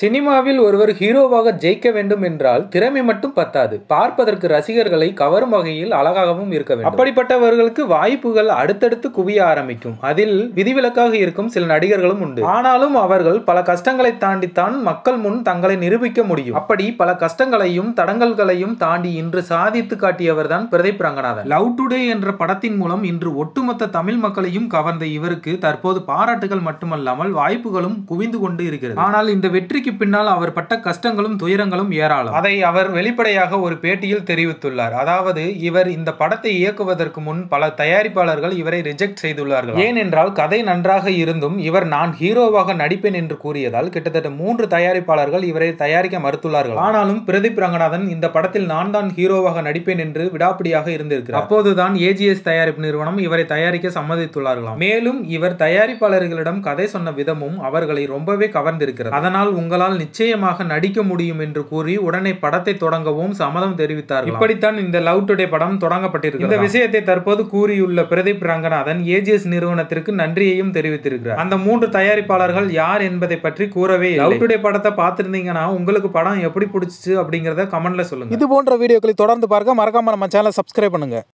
சினிமாவில் ஒருவர் ஹீரோவாக ஜெயிக்க வேண்டும் என்றால் திறமை மட்டும் பத்தாது பார்ப்பதற்கு ரசிகர்களை கவரும் வகையில் அழகாகவும் இருக்க வேண்டும் அப்படிப்பட்டவர்களுக்கு வாய்ப்புகள் அடுத்தடுத்து குவிய ஆரம்பிக்கும் அதில் விதிவிலக்காக இருக்கும் சில நடிகர்களும் உண்டு ஆனாலும் அவர்கள் பல கஷ்டங்களை தாண்டித்தான் மக்கள் முன் தங்களை நிரூபிக்க முடியும் அப்படி பல கஷ்டங்களையும் தடங்கல்களையும் தாண்டி இன்று சாதித்து காட்டியவர் தான் பிரதீப் ரங்கநாதன் லவ் டுடே என்ற படத்தின் மூலம் இன்று ஒட்டுமொத்த தமிழ் மக்களையும் கவர்ந்த இவருக்கு தற்போது பாராட்டுகள் மட்டுமல்லாமல் வாய்ப்புகளும் குவிந்து கொண்டு இருக்கிறது ஆனால் இந்த வெற்றிக்கு பின்னால் அவர் பட்ட கஷ்டங்களும் துயரங்களும் ஏராளம் அதை அவர் வெளிப்படையாக ஒரு பேட்டியில் தெரிவித்துள்ளார் அதாவது இவர் இந்த படத்தை இயக்குவதற்கு முன் பல தயாரிப்பாளர்கள் இவரை ரிஜெக்ட் செய்துள்ளார்கள் ஏனென்றால் கதை நன்றாக இருந்தும் இவர் நான் ஹீரோவாக நடிப்பேன் என்று கூறியதால் கிட்டத்தட்ட மூன்று தயாரிப்பாளர்கள் இவரை தயாரிக்க மறுத்துள்ளார்கள் ஆனாலும் பிரதீப் ரங்கநாதன் இந்த படத்தில் நான் தான் ஹீரோவாக நடிப்பேன் என்று விடாப்பிடியாக இருந்திருக்கிறார் அப்போதுதான் ஏஜிஎஸ் தயாரிப்பு நிறுவனம் இவரை தயாரிக்க சம்மதித்துள்ளார்களாம் மேலும் இவர் தயாரிப்பாளர்களிடம் கதை சொன்ன விதமும் அவர்களை ரொம்பவே கவர்ந்திருக்கிறது அதனால் உங்களால் நிச்சயமாக நடிக்க முடியும் என்று கூறி உடனே படத்தை தொடங்கவும் சம்மதம் தெரிவித்தார்கள் இப்படித்தான் இந்த லவ் டுடே படம் தொடங்கப்பட்டிருக்கிறது இந்த விஷயத்தை தற்போது கூறியுள்ள பிரதீப் ரங்கநாதன் ஏஜிஎஸ் நிறுவனத்திற்கு நன்றியையும் தெரிவித்திருக்கிறார் அந்த மூன்று தயாரிப்பாளர்கள் யார் என்பதை பற்றி கூறவே லவ் டுடே படத்தை பார்த்திருந்தீங்கன்னா உங்களுக்கு படம் எப்படி பிடிச்சிச்சு அப்படிங்கறத கமெண்ட்ல சொல்லுங்க இது போன்ற வீடியோக்களை தொடர்ந்து பார்க்க மறக்காம நம்ம சேனலை சப்ஸ்கிரைப் பண்ணுங்க